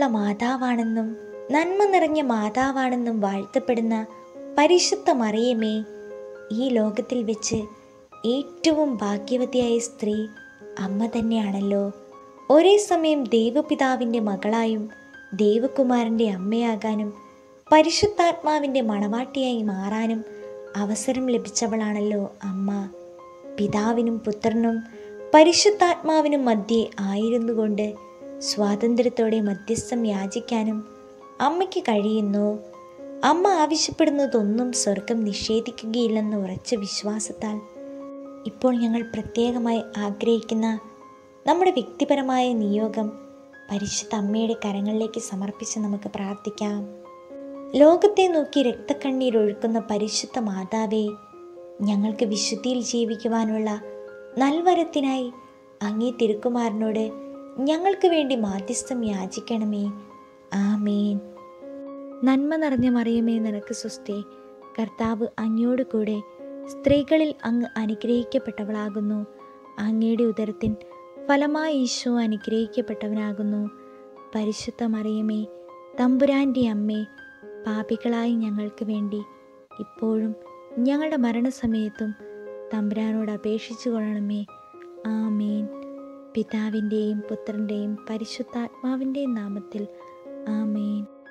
കൃപയുള്ള മാതാവാണെന്നും നന്മ നിറഞ്ഞ മാതാവാണെന്നും വാഴ്ത്തപ്പെടുന്ന പരിശുദ്ധ മറിയമേ ഈ ലോകത്തിൽ വെച്ച് ഏറ്റവും ഭാഗ്യവതിയായ സ്ത്രീ അമ്മ തന്നെയാണല്ലോ ഒരേ സമയം ദൈവപിതാവിൻ്റെ മകളായും ദൈവകുമാരൻ്റെ അമ്മയാകാനും പരിശുദ്ധാത്മാവിൻ്റെ മണവാട്ടിയായി മാറാനും അവസരം ലഭിച്ചവളാണല്ലോ അമ്മ പിതാവിനും പുത്രനും പരിശുദ്ധാത്മാവിനും മധ്യേ ആയിരുന്നുകൊണ്ട് സ്വാതന്ത്ര്യത്തോടെ മധ്യസ്ഥം യാചിക്കാനും അമ്മയ്ക്ക് കഴിയുന്നു അമ്മ ആവശ്യപ്പെടുന്നതൊന്നും സ്വർഗം നിഷേധിക്കുകയില്ലെന്ന ഉറച്ച വിശ്വാസത്താൽ ഇപ്പോൾ ഞങ്ങൾ പ്രത്യേകമായി ആഗ്രഹിക്കുന്ന നമ്മുടെ വ്യക്തിപരമായ നിയോഗം പരിശുദ്ധ അമ്മയുടെ കരങ്ങളിലേക്ക് സമർപ്പിച്ച് നമുക്ക് പ്രാർത്ഥിക്കാം ലോകത്തെ നോക്കി രക്തക്കണ്ണീരൊഴുക്കുന്ന പരിശുദ്ധ മാതാവേ ഞങ്ങൾക്ക് വിശുദ്ധിയിൽ ജീവിക്കുവാനുള്ള നൽവരത്തിനായി അങ്ങേ തിരുക്കുമാരനോട് ഞങ്ങൾക്ക് വേണ്ടി മാധ്യസ്ഥം യാചിക്കണമേ ആമേൻ നന്മ നിറഞ്ഞ മറിയമേ നിനക്ക് സുസ്ഥേ കർത്താവ് അങ്ങയോട് കൂടെ സ്ത്രീകളിൽ അങ്ങ് അനുഗ്രഹിക്കപ്പെട്ടവളാകുന്നു അങ്ങയുടെ ഉദരത്തിൻ ഫലമായി ഈശോ അനുഗ്രഹിക്കപ്പെട്ടവനാകുന്നു പരിശുദ്ധ മറിയമേ തമ്പുരാൻ്റെ അമ്മേ പാപികളായ ഞങ്ങൾക്ക് വേണ്ടി ഇപ്പോഴും ഞങ്ങളുടെ മരണസമയത്തും തമ്പുരാനോട് അപേക്ഷിച്ചു കൊള്ളണമേ ആമേൻ പിതാവിൻ്റെയും പുത്രൻ്റെയും പരിശുദ്ധാത്മാവിൻ്റെയും നാമത്തിൽ ആമേൻ